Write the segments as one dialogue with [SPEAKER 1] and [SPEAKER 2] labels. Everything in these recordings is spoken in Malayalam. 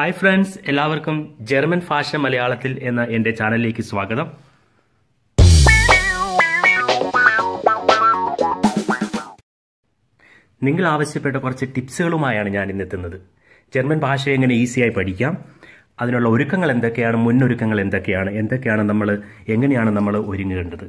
[SPEAKER 1] ഹായ് ഫ്രണ്ട്സ് എല്ലാവർക്കും ജർമ്മൻ ഭാഷ മലയാളത്തിൽ എന്ന എൻ്റെ ചാനലിലേക്ക് സ്വാഗതം നിങ്ങൾ ആവശ്യപ്പെട്ട കുറച്ച് ടിപ്സുകളുമായാണ് ഞാൻ ഇന്നെത്തുന്നത് ജർമ്മൻ ഭാഷ എങ്ങനെ ഈസിയായി പഠിക്കാം അതിനുള്ള ഒരുക്കങ്ങൾ എന്തൊക്കെയാണ് മുന്നൊരുക്കങ്ങൾ എന്തൊക്കെയാണ് എന്തൊക്കെയാണ് നമ്മൾ എങ്ങനെയാണ് നമ്മൾ ഒരുങ്ങേണ്ടത്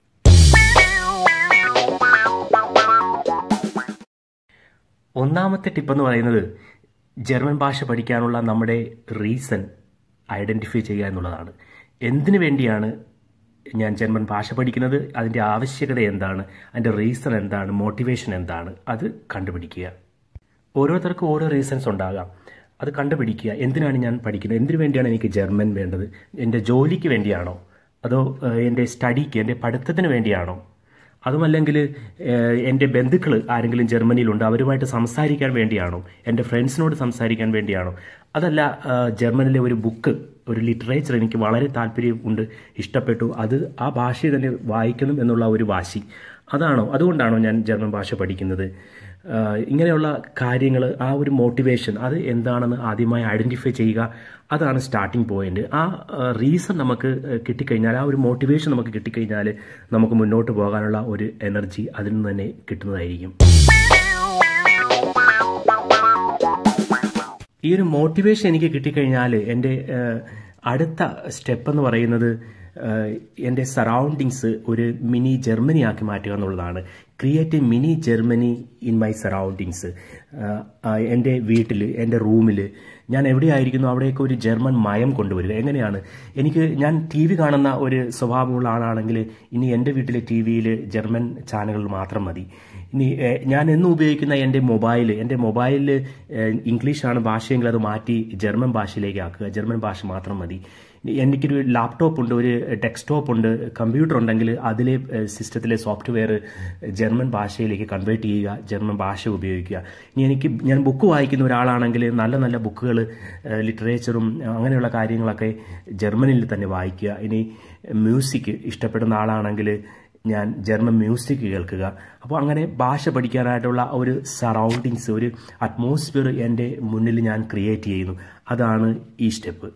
[SPEAKER 1] ഒന്നാമത്തെ ടിപ്പ് എന്ന് പറയുന്നത് ജർമ്മൻ ഭാഷ പഠിക്കാനുള്ള നമ്മുടെ റീസൺ ഐഡൻറ്റിഫൈ ചെയ്യുക എന്നുള്ളതാണ് എന്തിനു വേണ്ടിയാണ് ഞാൻ ജർമ്മൻ ഭാഷ പഠിക്കുന്നത് അതിൻ്റെ ആവശ്യകത എന്താണ് അതിൻ്റെ റീസൺ എന്താണ് മോട്ടിവേഷൻ എന്താണ് അത് കണ്ടുപിടിക്കുക ഓരോരുത്തർക്കും ഓരോ റീസൺസ് ഉണ്ടാകാം അത് കണ്ടുപിടിക്കുക എന്തിനാണ് ഞാൻ പഠിക്കുന്നത് എന്തിനു വേണ്ടിയാണ് എനിക്ക് ജർമ്മൻ വേണ്ടത് എൻ്റെ ജോലിക്ക് വേണ്ടിയാണോ അതോ ഏഹ്, എൻ്റെ സ്റ്റഡിക്ക് എൻ്റെ പഠിത്തത്തിന് വേണ്ടിയാണോ അതുമല്ലെങ്കിൽ ഏഹ്, എൻ്റെ ബന്ധുക്കൾ ആരെങ്കിലും ജർമ്മനിയിലുണ്ട് അവരുമായിട്ട് സംസാരിക്കാൻ വേണ്ടിയാണോ എൻ്റെ ഫ്രണ്ട്സിനോട് സംസാരിക്കാൻ വേണ്ടിയാണോ അതല്ല ഏഹ്, ജർമ്മനിലെ ഒരു ബുക്ക് ഒരു ലിറ്ററേച്ചർ എനിക്ക് വളരെ താല്പര്യം ഉണ്ട് ഇഷ്ടപ്പെട്ടു അത് ആ ഭാഷയിൽ തന്നെ വായിക്കണം എന്നുള്ള ഒരു വാശി അതാണോ അതുകൊണ്ടാണോ ഞാൻ ജർമ്മൻ ഭാഷ പഠിക്കുന്നത് ആഹ് ഇങ്ങനെയുള്ള കാര്യങ്ങൾ ആ ഒരു മോട്ടിവേഷൻ അത് എന്താണെന്ന് ആദ്യമായി ഐഡൻറ്റിഫൈ ചെയ്യുക അതാണ് സ്റ്റാർട്ടിംഗ് പോയിന്റ് ആ റീസൺ നമുക്ക് ഏഹ് കിട്ടിക്കഴിഞ്ഞാൽ ആ ഒരു മോട്ടിവേഷൻ നമുക്ക് കിട്ടിക്കഴിഞ്ഞാൽ നമുക്ക് മുന്നോട്ട് പോകാനുള്ള ഒരു എനർജി അതിൽ നിന്ന് തന്നെ കിട്ടുന്നതായിരിക്കും ഈ ഒരു മോട്ടിവേഷൻ എനിക്ക് കിട്ടിക്കഴിഞ്ഞാൽ എൻ്റെ ഏഹ്, അടുത്ത സ്റ്റെപ്പ് എന്ന് പറയുന്നത് ഏഹ്, എൻ്റെ സറൗണ്ടിങ്സ് ഒരു മിനി ജർമ്മനി ആക്കി മാറ്റുക എന്നുള്ളതാണ് create a mini Germany in my surroundings എൻ്റെ വീട്ടിൽ എൻ്റെ റൂമിൽ ഞാൻ എവിടെയായിരിക്കുന്നു അവിടെയൊക്കെ ഒരു ജർമ്മൻ മയം കൊണ്ടുവരിക എങ്ങനെയാണ് എനിക്ക് ഞാൻ ടി വി കാണുന്ന ഒരു സ്വഭാവമുള്ള ആളാണെങ്കിൽ ഇനി എൻ്റെ വീട്ടിലെ ടി വിയിൽ ജർമ്മൻ ചാനലുകൾ മാത്രം മതി ഇനി ഏഹ്, ഞാൻ എന്നും ഉപയോഗിക്കുന്ന എൻ്റെ മൊബൈൽ എൻ്റെ മൊബൈലിൽ ഇംഗ്ലീഷാണ് ഭാഷയെങ്കിൽ അത് മാറ്റി ജർമ്മൻ ഭാഷയിലേക്ക് ആക്കുക ജർമ്മൻ ഭാഷ മാത്രം മതി ഇനി എനിക്കൊരു ലാപ്ടോപ്പ് ഉണ്ട് ഒരു ഡെസ്ക്ടോപ്പ് ഉണ്ട് കമ്പ്യൂട്ടർ ഉണ്ടെങ്കിൽ അതിലെ ഏഹ്, സിസ്റ്റത്തിലെ സോഫ്റ്റ്വെയർ ജർമ്മൻ ഭാഷയിലേക്ക് കൺവേർട്ട് ചെയ്യുക ജർമ്മൻ ഭാഷ ഉപയോഗിക്കുക ഇനി എനിക്ക് ഞാൻ ബുക്ക് വായിക്കുന്ന ഒരാളാണെങ്കിൽ നല്ല നല്ല ബുക്കുകൾ ലിറ്ററേച്ചറും അങ്ങനെയുള്ള കാര്യങ്ങളൊക്കെ ജർമ്മനിൽ തന്നെ വായിക്കുക ഇനി മ്യൂസിക് ഇഷ്ടപ്പെടുന്ന ആളാണെങ്കിൽ ഞാൻ ജർമ്മൻ മ്യൂസിക് കേൾക്കുക അപ്പോൾ അങ്ങനെ ഭാഷ പഠിക്കാനായിട്ടുള്ള ഒരു സറൗണ്ടിങ്സ് ഒരു അറ്റ്മോസ്ഫിയർ എൻ്റെ മുന്നിൽ ഞാൻ ക്രിയേറ്റ് ചെയ്യുന്നു അതാണ് ഈ സ്റ്റെപ്പ്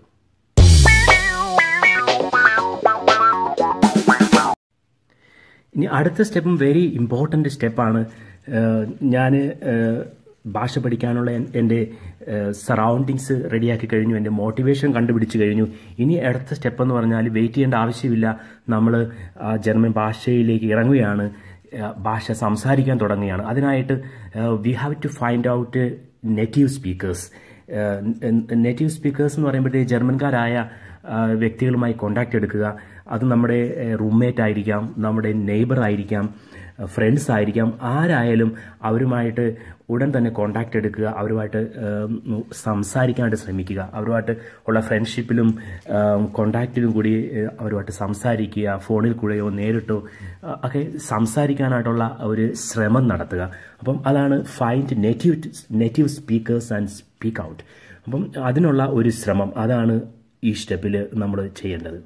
[SPEAKER 1] ഇനി അടുത്ത സ്റ്റെപ്പും വെരി ഇമ്പോർട്ടൻ്റ് സ്റ്റെപ്പാണ് ഞാൻ ഭാഷ പഠിക്കാനുള്ള എൻ- എൻ്റെ സറൗണ്ടിങ്സ് റെഡിയാക്കി കഴിഞ്ഞു എൻ്റെ മോട്ടിവേഷൻ കണ്ടുപിടിച്ച് കഴിഞ്ഞു ഇനി അടുത്ത സ്റ്റെപ്പ് എന്ന് പറഞ്ഞാൽ വെയിറ്റ് ചെയ്യേണ്ട ആവശ്യമില്ല നമ്മൾ ജർമ്മൻ ഭാഷയിലേക്ക് ഇറങ്ങുകയാണ് ആ, ഭാഷ സംസാരിക്കാൻ തുടങ്ങുകയാണ് അതിനായിട്ട് we have to find out native speakers native speakers എന്ന് പറയുമ്പോഴത്തേക്ക് ജർമ്മൻകാരായ ആ, വ്യക്തികളുമായി കോണ്ടാക്ട് എടുക്കുക അത് നമ്മുടെ റൂംമേറ്റ് ആയിരിക്കാം നമ്മുടെ നെയ്ബർ ആയിരിക്കാം ഫ്രണ്ട്സ് ആയിരിക്കാം ആരായാലും അവരുമായിട്ട് ഉടൻ തന്നെ കോണ്ടാക്ട് എടുക്കുക അവരുമായിട്ട് ഏം, സംസാരിക്കാനായിട്ട് ശ്രമിക്കുക അവരുമായിട്ട് ഉള്ള ഫ്രണ്ട്ഷിപ്പിലും കോണ്ടാക്റ്റിലും കൂടി ഏഹ്, അവരുമായിട്ട് സംസാരിക്കുക ഫോണിൽ കൂടെയോ നേരിട്ടോ അഹ് ഒക്കെ സംസാരിക്കാനായിട്ടുള്ള ഒരു ശ്രമം നടത്തുക അപ്പം അതാണ് find native native speakers and speak out അപ്പം അതിനുള്ള ഒരു ശ്രമം അതാണ് ഈ സ്റ്റെപ്പിൽ നമ്മൾ ചെയ്യേണ്ടത്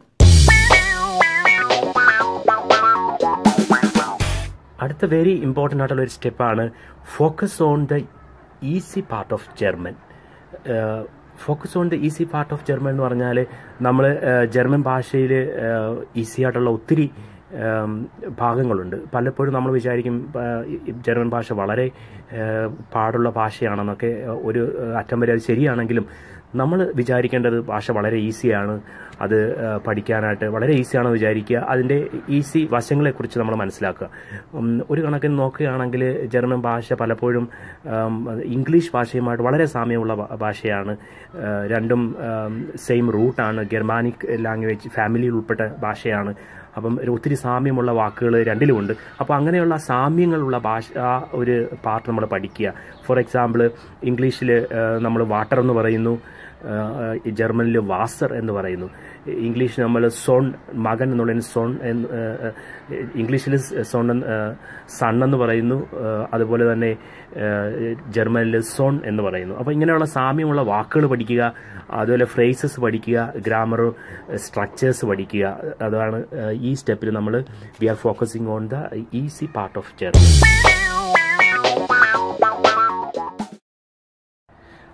[SPEAKER 1] അടുത്ത വെരി ഇമ്പോർട്ടൻ്റ് ആയിട്ടുള്ള ഒരു സ്റ്റെപ്പാണ് focus on the easy part of German focus on the easy part of German എന്ന് പറഞ്ഞാൽ നമ്മൾ ജർമ്മൻ ഭാഷയിൽ ഈസി ആയിട്ടുള്ള ഒത്തിരി ഏം, ഭാഗങ്ങളുണ്ട് പലപ്പോഴും നമ്മൾ വിചാരിക്കും ആ, ഈ ജർമ്മൻ ഭാഷ വളരെ ഏഹ്, പാടുള്ള ഭാഷയാണെന്നൊക്കെ ഏഹ്, ഒരു ഏഹ്, അറ്റം വരെ അത് ശരിയാണെങ്കിലും നമ്മൾ വിചാരിക്കേണ്ടത് ഭാഷ വളരെ ഈസിയാണ് അത് ഏഹ്, പഠിക്കാനായിട്ട് വളരെ ഈസിയാണെന്ന് വിചാരിക്കുക അതിൻ്റെ ഈസി വശങ്ങളെക്കുറിച്ച് നമ്മൾ മനസ്സിലാക്കുക ഉം, ഒരു കണക്കിന് നോക്കുകയാണെങ്കിൽ ജർമ്മൻ ഭാഷ പലപ്പോഴും ഉം, ഇംഗ്ലീഷ് ഭാഷയുമായിട്ട് വളരെ സാമ്യമുള്ള ഭാ- ഭാഷയാണ് ഏഹ്, രണ്ടും സെയിം റൂട്ടാണ് ഗെർമാനിക് ലാംഗ്വേജ് ഫാമിലിയിൽ ഉൾപ്പെട്ട ഭാഷയാണ് അപ്പം ഒരു ഒത്തിരി സാമ്യമുള്ള വാക്കുകൾ രണ്ടിലുമുണ്ട് അപ്പോൾ അങ്ങനെയുള്ള സാമ്യങ്ങളുള്ള ഭാഷ ആ ഒരു പാർട്ട് നമ്മൾ പഠിക്കുക ഫോർ എക്സാമ്പിൾ ഇംഗ്ലീഷിൽ നമ്മൾ വാട്ടർ എന്ന് പറയുന്നു ജർമ്മനിൽ വാസർ എന്ന് പറയുന്നു ഇംഗ്ലീഷ് നമ്മൾ സോൺ മകൻ എന്നുള്ളതിന് സോൺ എന്ന് ഇംഗ്ലീഷിൽ സോൺ സൺ എന്ന് പറയുന്നു ആ, അതുപോലെ തന്നെ ജർമ്മനിൽ സോൺ എന്ന് പറയുന്നു അപ്പോൾ ഇങ്ങനെയുള്ള സാമ്യമുള്ള വാക്കുകൾ പഠിക്കുക അതുപോലെ ഫ്രേസസ് പഠിക്കുക ഗ്രാമർ സ്ട്രക്ചേഴ്സ് പഠിക്കുക അതാണ് ആ, ഈ സ്റ്റെപ്പിൽ നമ്മൾ we are focusing on the easy part of German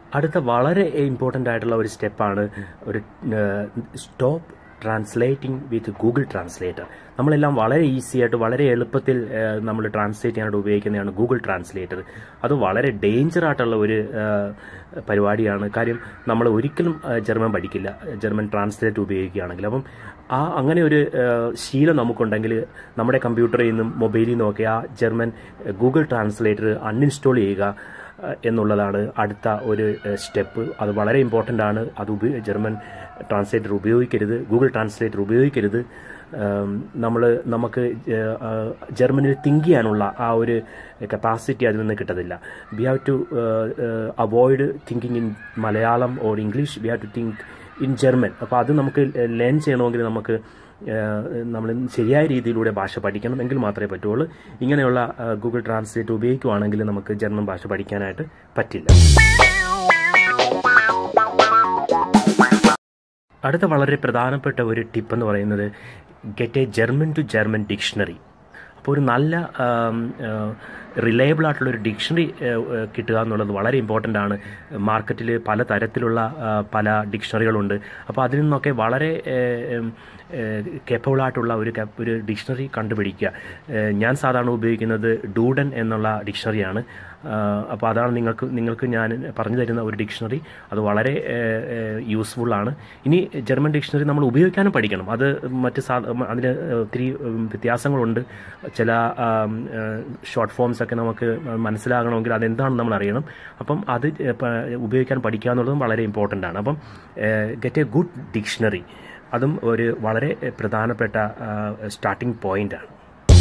[SPEAKER 1] അടുത്ത വളരെ ഇമ്പോർട്ടൻ്റ് ആയിട്ടുള്ള ഒരു സ്റ്റെപ്പാണ് ഒരു stop translating with Google translator നമ്മളെല്ലാം വളരെ ഈസി ആയിട്ട് വളരെ എളുപ്പത്തിൽ നമ്മൾ ട്രാൻസ്ലേറ്റ് ചെയ്യാനായിട്ട് ഉപയോഗിക്കുന്നതാണ് ഗൂഗിൾ ട്രാൻസ്ലേറ്റർ അത് വളരെ ഡേഞ്ചർ ആയിട്ടുള്ള ഒരു പരിപാടിയാണ് കാര്യം നമ്മൾ ഒരിക്കലും ജർമ്മൻ പഠിക്കില്ല ജർമ്മൻ ട്രാൻസ്ലേറ്റ് ഉപയോഗിക്കുകയാണെങ്കിൽ അപ്പം ആ അങ്ങനെ ഒരു ശീലം നമുക്കുണ്ടെങ്കിൽ നമ്മുടെ കമ്പ്യൂട്ടറിൽ നിന്നും മൊബൈലിൽ നിന്നൊക്കെ ആ ജർമ്മൻ ഗൂഗിൾ ട്രാൻസ്ലേറ്റർ അൺഇൻസ്റ്റാൾ ചെയ്യുക എന്നുള്ളതാണ് അടുത്ത ഒരു സ്റ്റെപ്പ് അത് വളരെ ഇമ്പോർട്ടൻ്റ് ആണ് അത് ഉപയോ ജർമ്മൻ ട്രാൻസ്ലേറ്റർ ഉപയോഗിക്കരുത് ഗൂഗിൾ ട്രാൻസ്ലേറ്റർ ഉപയോഗിക്കരുത് നമ്മൾ നമുക്ക് ജർമ്മനിൽ തിങ്ക് ചെയ്യാനുള്ള ആ ഒരു കപ്പാസിറ്റി അതിൽ നിന്ന് കിട്ടത്തില്ല we have to avoid thinking in Malayalam or English we have to think in German അപ്പോൾ അത് നമുക്ക് ലേൺ ചെയ്യണമെങ്കിൽ നമുക്ക് നമ്മൾ ശരിയായ രീതിയിലൂടെ ഭാഷ പഠിക്കണം എങ്കിൽ മാത്രമേ പറ്റുള്ളൂ ഇങ്ങനെയുള്ള ഗൂഗിൾ ട്രാൻസ്ലേറ്റ് ഉപയോഗിക്കുവാണെങ്കിൽ നമുക്ക് ജർമ്മൻ ഭാഷ പഠിക്കാനായിട്ട് പറ്റില്ല അടുത്ത വളരെ പ്രധാനപ്പെട്ട ഒരു ടിപ്പ് എന്ന് പറയുന്നത് get a German to German dictionary അപ്പോൾ ഒരു നല്ല റിലയബിൾ ആയിട്ടുള്ള ഒരു ഡിക്ഷണറി കിട്ടുക എന്നുള്ളത് വളരെ ഇമ്പോർട്ടൻ്റ് ആണ് മാർക്കറ്റിൽ പല തരത്തിലുള്ള പല ഡിക്ഷണറികളുണ്ട് അപ്പോൾ അതിൽ നിന്നൊക്കെ വളരെ കേപ്പബിൾ ആയിട്ടുള്ള ഒരു ഒരു ഡിക്ഷണറി കണ്ടുപിടിക്കുക ഞാൻ സാധാരണ ഉപയോഗിക്കുന്നത് ഡൂഡൻ എന്നുള്ള ഡിക്ഷണറിയാണ് അപ്പോൾ അതാണ് നിങ്ങൾക്ക് നിങ്ങൾക്ക് ഞാൻ പറഞ്ഞു തരുന്ന ഒരു ഡിക്ഷണറി അത് വളരെ യൂസ്ഫുൾ ആണ് ഇനി ജർമ്മൻ ഡിക്ഷണറി നമ്മൾ ഉപയോഗിക്കാനും പഠിക്കണം അത് മറ്റ് സാ അതിന് ഒത്തിരി വ്യത്യാസങ്ങളുണ്ട് ചില ഷോർട്ട് ഫോംസ് ഒക്കെ നമുക്ക് മനസ്സിലാകണമെങ്കിൽ അതെന്താണെന്ന് നമ്മൾ അറിയണം അപ്പം അത് ഉപയോഗിക്കാൻ പഠിക്കുക എന്നുള്ളതും വളരെ ഇമ്പോർട്ടൻ്റ് ആണ് അപ്പം ഗെറ്റ് എ ഗുഡ് ഡിക്ഷണറി അതും ഒരു വളരെ പ്രധാനപ്പെട്ട സ്റ്റാർട്ടിംഗ് പോയിന്റ് ആണ്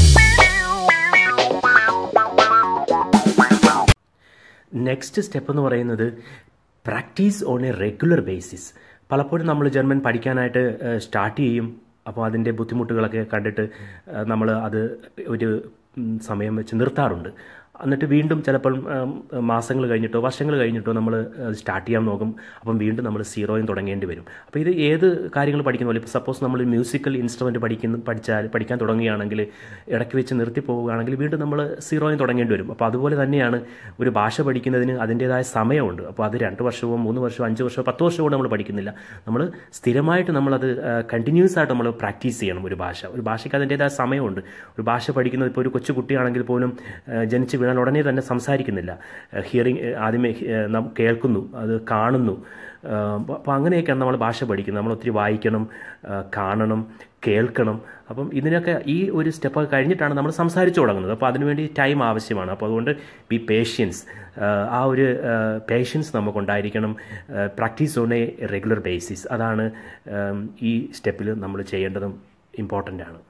[SPEAKER 1] നെക്സ്റ്റ് സ്റ്റെപ്പ് എന്ന് പറയുന്നത് practice on a regular basis പലപ്പോഴും നമ്മൾ ജർമ്മൻ പഠിക്കാനായിട്ട് സ്റ്റാർട്ട് ചെയ്യും അപ്പോൾ അതിൻ്റെ ബുദ്ധിമുട്ടുകളൊക്കെ കണ്ടിട്ട് നമ്മൾ അത് ഒരു സമയം വെച്ച് നിർത്താറുണ്ട് എന്നിട്ട് വീണ്ടും ചിലപ്പോൾ മാസങ്ങൾ കഴിഞ്ഞിട്ടോ വർഷങ്ങൾ കഴിഞ്ഞിട്ടോ നമ്മൾ സ്റ്റാർട്ട് ചെയ്യാൻ നോക്കും അപ്പം വീണ്ടും നമ്മൾ സീറോയും തുടങ്ങേണ്ടി വരും അപ്പോൾ ഇത് ഏത് കാര്യങ്ങൾ പഠിക്കുന്ന പോലെ ഇപ്പോൾ സപ്പോസ് നമ്മൾ മ്യൂസിക്കൽ ഇൻസ്ട്രുമെൻറ്റ് പഠിക്കുന്ന പഠിച്ചാൽ പഠിക്കാൻ തുടങ്ങുകയാണെങ്കിൽ ഇടയ്ക്ക് വെച്ച് നിർത്തി പോവുകയാണെങ്കിൽ വീണ്ടും നമ്മൾ സീറോയും തുടങ്ങേണ്ടി വരും അപ്പോൾ അതുപോലെ തന്നെയാണ് ഒരു ഭാഷ പഠിക്കുന്നതിന് അതിൻ്റേതായ സമയമുണ്ട് അപ്പോൾ അത് രണ്ട് വർഷവും മൂന്ന് വർഷവും അഞ്ച് വർഷവും പത്ത് വർഷവും നമ്മൾ പഠിക്കുന്നില്ല നമ്മൾ സ്ഥിരമായിട്ട് നമ്മളത് കണ്ടിന്യൂസ് ആയിട്ട് നമ്മൾ പ്രാക്ടീസ് ചെയ്യണം ഒരു ഭാഷ ഒരു ഭാഷയ്ക്ക് അതിൻ്റേതായ സമയമുണ്ട് ഒരു ഭാഷ പഠിക്കുന്നത് ഇപ്പോൾ ഒരു കൊച്ചു കുട്ടിയാണെങ്കിൽ പോലും ജനിച്ച് വീണാൽ ഉടനെ തന്നെ സംസാരിക്കുന്നില്ല ഹിയറിങ് ആദ്യമേ കേൾക്കുന്നു അത് കാണുന്നു അപ്പോൾ അങ്ങനെയൊക്കെയാണ് നമ്മൾ ഭാഷ പഠിക്കുന്നത് നമ്മൾ ഒത്തിരി വായിക്കണം കാണണം കേൾക്കണം അപ്പം ഇതിനൊക്കെ ഈ ഒരു സ്റ്റെപ്പ് കഴിഞ്ഞിട്ടാണ് നമ്മൾ സംസാരിച്ചു തുടങ്ങുന്നത് അപ്പോൾ അതിനുവേണ്ടി ടൈം ആവശ്യമാണ് അപ്പോൾ അതുകൊണ്ട് ബി പേഷ്യൻസ് ആ ഒരു പേഷ്യൻസ് നമുക്കുണ്ടായിരിക്കണം practice on a regular basis അതാണ് ഈ സ്റ്റെപ്പിൽ നമ്മൾ ചെയ്യേണ്ടതും ഇമ്പോർട്ടൻ്റ് ആണ്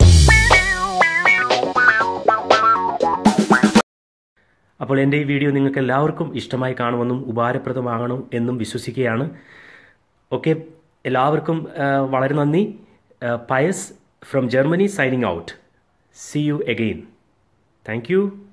[SPEAKER 1] അപ്പോൾ എൻ്റെ ഈ വീഡിയോ നിങ്ങൾക്ക് എല്ലാവർക്കും ഇഷ്ടമായി കാണുമെന്നും ഉപകാരപ്രദമാകണം എന്നും വിശ്വസിക്കുകയാണ് ഓക്കെ എല്ലാവർക്കും വളരെ നന്ദി Pius from Germany signing out see you again thank U